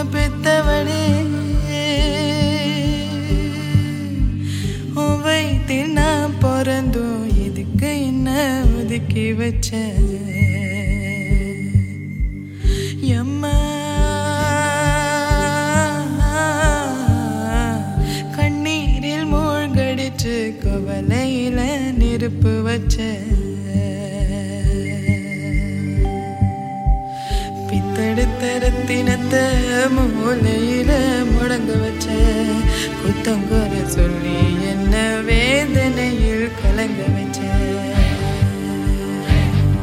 பெத்தவளே உன் வயிற்றில் நான் பிறந்தும் இதுக்கு என்ன ஒதுக்கி வச்ச எம்மா கண்ணீரில் மூழ்கடிச்சு கவலையில நெருப்பு வச்ச பித்தெடுத்த ரத்தினத்தை மூலையில முடங்க வச்ச குத்தங்குற சொல்லி என்ன வேதனையில் கலங்க